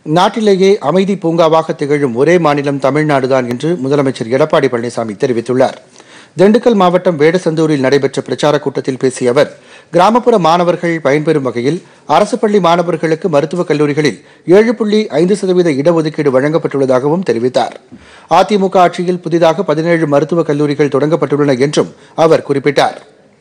நாட்டிலேயே அமைதி பூங்காவாக திகழும் ஒரே மாநிலம் தமிழ்நாடுதான் என்று முதலமைச்சர் எடப்பாடி பழனிசாமி தெரிவித்துள்ளார் திண்டுக்கல் மாவட்டம் வேடசந்தூரில் நடைபெற்ற பிரச்சாரக் கூட்டத்தில் பேசிய அவர் கிராமப்புற மாணவர்கள் பயன்பெறும் வகையில் அரசு பள்ளி மாணவர்களுக்கு மருத்துவக் கல்லூரிகளில் ஏழு புள்ளி ஐந்து சதவீத இடஒதுக்கீடு வழங்கப்பட்டுள்ளதாகவும் தெரிவித்தார் அதிமுக ஆட்சியில் புதிதாக பதினேழு மருத்துவக் கல்லூரிகள் தொடங்கப்பட்டுள்ளன என்றும் அவர் குறிப்பிட்டார்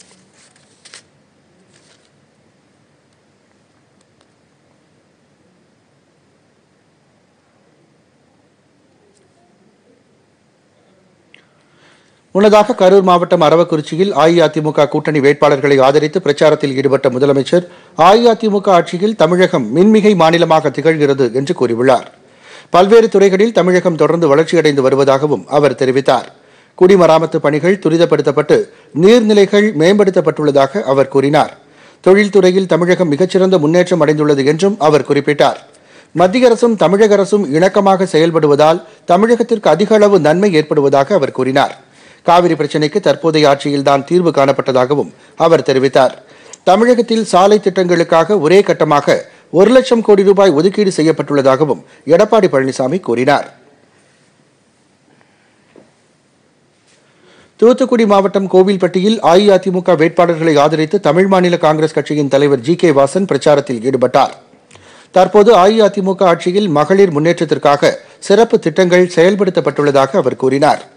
முன்னதாக கரூர் மாவட்டம் அரவக்குறிச்சியில் அஇஅதிமுக கூட்டணி வேட்பாளர்களை ஆதரித்து பிரச்சாரத்தில் ஈடுபட்ட முதலமைச்சர் அஇஅதிமுக ஆட்சியில் தமிழகம் மின்மிகை மாநிலமாக திகழ்கிறது என்று கூறியுள்ளார் பல்வேறு துறைகளில் தமிழகம் தொடர்ந்து வளர்ச்சியடைந்து வருவதாகவும் அவர் தெரிவித்தார் குடிமராமத்து பணிகள் துரிதப்படுத்தப்பட்டு நீர்நிலைகள் மேம்படுத்தப்பட்டுள்ளதாக அவர் கூறினார் தொழில்துறையில் தமிழகம் மிகச்சிறந்த முன்னேற்றம் அடைந்துள்ளது என்றும் அவர் குறிப்பிட்டார் மத்திய அரசும் தமிழக அரசும் இணக்கமாக செயல்படுவதால் தமிழகத்திற்கு அதிக அளவு நன்மை ஏற்படுவதாக அவர் கூறினார் காவிரி பிரச்சினைக்கு தற்போதைய ஆட்சியில்தான் தீர்வு காணப்பட்டதாகவும் அவர் தெரிவித்தார் தமிழகத்தில் சாலை திட்டங்களுக்காக ஒரே கட்டமாக ஒரு லட்சம் கோடி ரூபாய் ஒதுக்கீடு செய்யப்பட்டுள்ளதாகவும் எடப்பாடி பழனிசாமி கூறினார் தூத்துக்குடி மாவட்டம் கோவில்பட்டியில் அஇஅதிமுக வேட்பாளர்களை ஆதரித்து தமிழ் மாநில காங்கிரஸ் கட்சியின் தலைவர் ஜி கே வாசன் பிரச்சாரத்தில் ஈடுபட்டார் தற்போது அஇஅதிமுக ஆட்சியில் மகளிர் முன்னேற்றத்திற்காக சிறப்பு திட்டங்கள் செயல்படுத்தப்பட்டுள்ளதாக அவர் கூறினார்